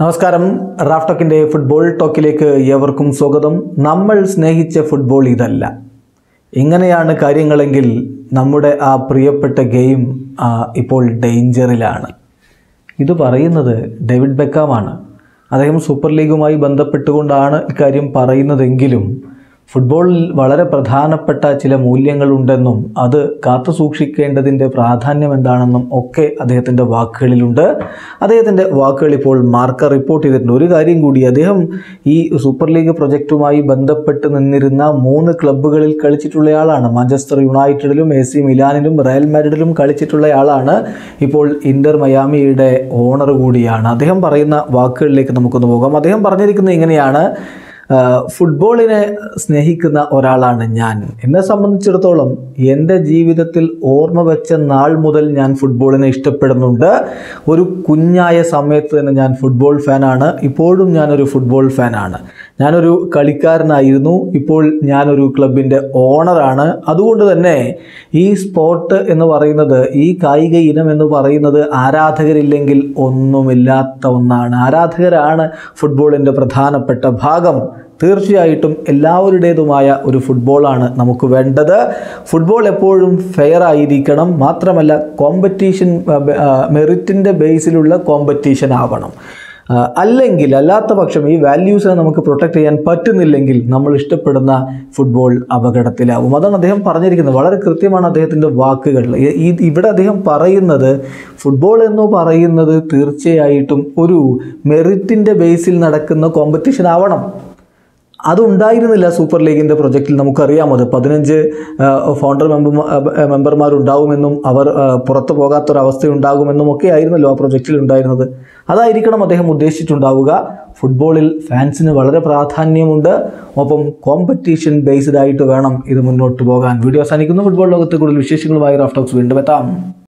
നമസ്കാരം Raf ടോക്കിൻ്റെ football ടോക്കിലേക്ക് ഏവർക്കും സ്വാഗതം നമ്മൾ സ്നേഹിച്ച ഫുട്ബോൾ ഇതല്ല ഇങ്ങനെയാണ് കാര്യങ്ങളെങ്കിൽ നമ്മുടെ ആ പ്രിയപ്പെട്ട ഗെയിം ആ, ഇപ്പോൾ ഡേഞ്ചറിലാണ് ഇത് പറയുന്നത് ഡേവിഡ് ബെക്കാമാണ് അദ്ദേഹം സൂപ്പർ ലീഗുമായി ബന്ധപ്പെട്ടുകൊണ്ടാണ് ഇക്കാര്യം പറയുന്നതെങ്കിലും ഫുട്ബോളിൽ വളരെ പ്രധാനപ്പെട്ട ചില മൂല്യങ്ങളുണ്ടെന്നും അത് കാത്തു സൂക്ഷിക്കേണ്ടതിൻ്റെ പ്രാധാന്യം എന്താണെന്നും ഒക്കെ അദ്ദേഹത്തിൻ്റെ വാക്കുകളിലുണ്ട് അദ്ദേഹത്തിൻ്റെ വാക്കുകൾ ഇപ്പോൾ മാർക്ക റിപ്പോർട്ട് ചെയ്തിട്ടുണ്ട് ഒരു കാര്യം കൂടി അദ്ദേഹം ഈ സൂപ്പർ ലീഗ് പ്രൊജക്റ്റുമായി ബന്ധപ്പെട്ട് നിന്നിരുന്ന മൂന്ന് ക്ലബ്ബുകളിൽ കളിച്ചിട്ടുള്ളയാളാണ് മാഞ്ചസ്റ്റർ യുണൈറ്റഡിലും എ സി മിലാനിലും റയൽ മാഡ്രിഡിലും കളിച്ചിട്ടുള്ളയാളാണ് ഇപ്പോൾ ഇന്റർ മയാമിയുടെ ഓണർ കൂടിയാണ് അദ്ദേഹം പറയുന്ന വാക്കുകളിലേക്ക് നമുക്കൊന്ന് പോകാം അദ്ദേഹം പറഞ്ഞിരിക്കുന്നത് ഇങ്ങനെയാണ് ആ, ഫുട്ബോളിനെ സ്നേഹിക്കുന്ന ഒരാളാണ് ഞാൻ എന്നെ സംബന്ധിച്ചിടത്തോളം എൻ്റെ ജീവിതത്തിൽ ഓർമ്മ വെച്ച നാൾ മുതൽ ഞാൻ ഫുട്ബോളിനെ ഇഷ്ടപ്പെടുന്നുണ്ട് ഒരു കുഞ്ഞായ സമയത്ത് തന്നെ ഞാൻ ഫുട്ബോൾ ഫാനാണ് ഇപ്പോഴും ഞാനൊരു ഫുട്ബോൾ ഫാനാണ് ഞാനൊരു കളിക്കാരനായിരുന്നു ഇപ്പോൾ ഞാനൊരു ക്ലബിൻ്റെ ഓണറാണ് അതുകൊണ്ട് തന്നെ ഈ സ്പോർട്ട് എന്ന് പറയുന്നത് ഈ കായിക ഇനം എന്ന് പറയുന്നത് ആരാധകരില്ലെങ്കിൽ ഒന്നുമില്ലാത്ത ഒന്നാണ് ആരാധകരാണ് ഫുട്ബോളിൻ്റെ പ്രധാനപ്പെട്ട ഭാഗം തീർച്ചയായിട്ടും എല്ലാവരുടേതുമായ ഒരു ഫുട്ബോളാണ് നമുക്ക് വേണ്ടത് ഫുട്ബോൾ എപ്പോഴും ഫെയർ ആയിരിക്കണം മാത്രമല്ല കോമ്പറ്റീഷൻ മെറിറ്റിൻ്റെ ബേസിലുള്ള കോമ്പറ്റീഷൻ ആവണം ആ, അല്ലെങ്കിൽ അല്ലാത്ത പക്ഷം ഈ വാല്യൂസിനെ നമുക്ക് പ്രൊട്ടക്റ്റ് ചെയ്യാൻ പറ്റുന്നില്ലെങ്കിൽ നമ്മൾ ഇഷ്ടപ്പെടുന്ന ഫുട്ബോൾ അപകടത്തിലാവും അതാണ് അദ്ദേഹം പറഞ്ഞിരിക്കുന്നത് വളരെ കൃത്യമാണ് അദ്ദേഹത്തിൻ്റെ വാക്കുകൾ ഈ- ഈ ഇവിടെ അദ്ദേഹം പറയുന്നത് ഫുട്ബോൾ എന്ന് പറയുന്നത് തീർച്ചയായിട്ടും ഒരു മെറിറ്റിൻ്റെ ബേസിൽ നടക്കുന്ന കോമ്പറ്റീഷൻ ആവണം അതുണ്ടായിരുന്നില്ല സൂപ്പർ ലീഗിൻ്റെ പ്രൊജക്റ്റിൽ നമുക്കറിയാം അത് പതിനഞ്ച് ഫൗണ്ടർ മെമ്പർ മെമ്പർമാരുണ്ടാവുമെന്നും അവർ ആ, പുറത്തു പോകാത്തൊരവസ്ഥ ഉണ്ടാകുമെന്നും ഒക്കെ ആയിരുന്നല്ലോ ആ പ്രൊജക്റ്റിൽ ഉണ്ടായിരുന്നത് അതായിരിക്കണം അദ്ദേഹം ഉദ്ദേശിച്ചിട്ടുണ്ടാവുക ഫുട്ബോളിൽ ഫാൻസിന് വളരെ പ്രാധാന്യമുണ്ട് ഒപ്പം കോമ്പറ്റീഷൻ ബേസ്ഡ് ആയിട്ട് വേണം ഇത് മുന്നോട്ട് പോകാൻ വീഡിയോ അവസാനിക്കുന്നു ഫുട്ബോൾ ലോകത്തെ കൂടുതൽ വിശേഷങ്ങളുമായി റാഫ്റ്റോക്സ് വീണ്ടും എത്താം